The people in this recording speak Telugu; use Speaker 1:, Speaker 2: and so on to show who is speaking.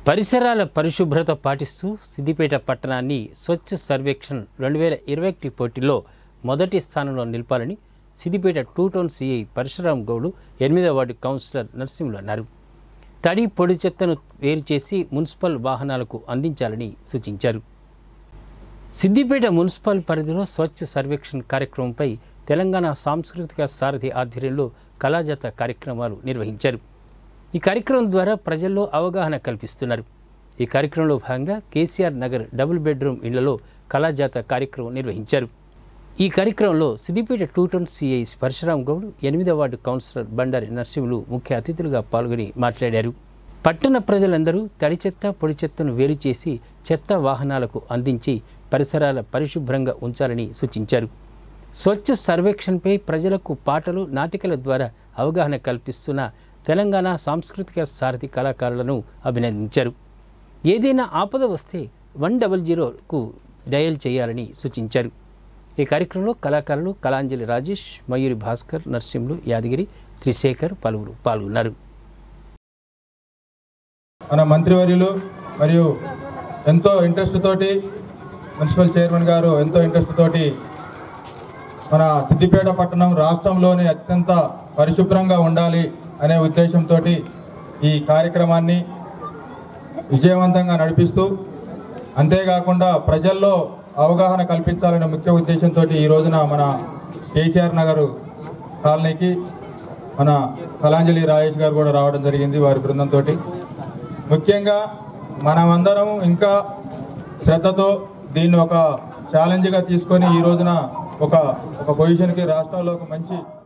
Speaker 1: పరిసరాల పరిశుభ్రత పాటిస్తూ సిద్దిపేట పట్టణాన్ని స్వచ్ఛ సర్వేక్షణ్ రెండు వేల ఇరవై ఒకటి పోటీలో మొదటి స్థానంలో నిలపాలని Siddipet two town CI Parashuram Goud ఎనిమిదవ వార్డు కౌన్సిలర్ నరసింహులు అన్నారు తడి పొడి చెత్తను వేరు చేసి మున్సిపల్ వాహనాలకు అందించాలని సూచించారు సిద్దిపేట మున్సిపల్ పరిధిలో స్వచ్ఛ సర్వేక్షణ్ కార్యక్రమంపై తెలంగాణ సాంస్కృతిక సారథి ఆధ్వర్యంలో కళాజాత కార్యక్రమాలు నిర్వహించారు ఈ కార్యక్రమం ద్వారా ప్రజల్లో అవగాహన కల్పిస్తున్నారు ఈ కార్యక్రమంలో భాగంగా కేసీఆర్ నగర్ డబుల్ బెడ్రూమ్ ఇళ్లలో కళాజాత కార్యక్రమం నిర్వహించారు ఈ కార్యక్రమంలో Siddipet two town CI Parashuram Goud ఎనిమిదవ వార్డు కౌన్సిలర్ బండారి నరసింహులు ముఖ్య అతిథులుగా పాల్గొని మాట్లాడారు పట్టణ ప్రజలందరూ తడి చెత్త పొడి చెత్తను వేరు చేసి చెత్త వాహనాలకు అందించి పరిసరాల పరిశుభ్రంగా ఉంచాలని సూచించారు స్వచ్ఛ సర్వేక్షణపై ప్రజలకు పాటలు నాటికల ద్వారా అవగాహన కల్పిస్తున్న తెలంగాణ సాంస్కృతిక సారథి కళాకారులను అభినందించారు ఏదైనా ఆపద వస్తే వన్ డబల్ జీరోకు డయల్ చేయాలని సూచించారు ఈ కార్యక్రమంలో కళాకారులు కళాంజలి రాజేష్ మయూరి భాస్కర్ నరసింహులు యాదగిరి త్రిశేఖర్ పలువురు పాల్గొన్నారు
Speaker 2: మన మంత్రివర్యులు మరియు ఎంతో ఇంట్రెస్ట్ తోటి మున్సిపల్ చైర్మన్ గారు ఎంతో ఇంట్రెస్ట్ తోటి మన సిద్దిపేట పట్టణం రాష్ట్రంలోనే అత్యంత పరిశుభ్రంగా ఉండాలి అనే ఉద్దేశంతో ఈ కార్యక్రమాన్ని విజయవంతంగా నడిపిస్తూ అంతేకాకుండా ప్రజల్లో అవగాహన కల్పించాలనే ముఖ్య ఉద్దేశంతో ఈ రోజున మన కేసీఆర్ నగర్ కాలనీకి మన కళాంజలి రాజేష్ గారు కూడా రావడం జరిగింది వారి బృందంతో ముఖ్యంగా మనమందరం ఇంకా శ్రద్ధతో దీన్ని ఒక ఛాలెంజ్గా తీసుకొని ఈ రోజున ఒక ఒక పొజిషన్కి రాష్ట్రంలో ఒక మంచి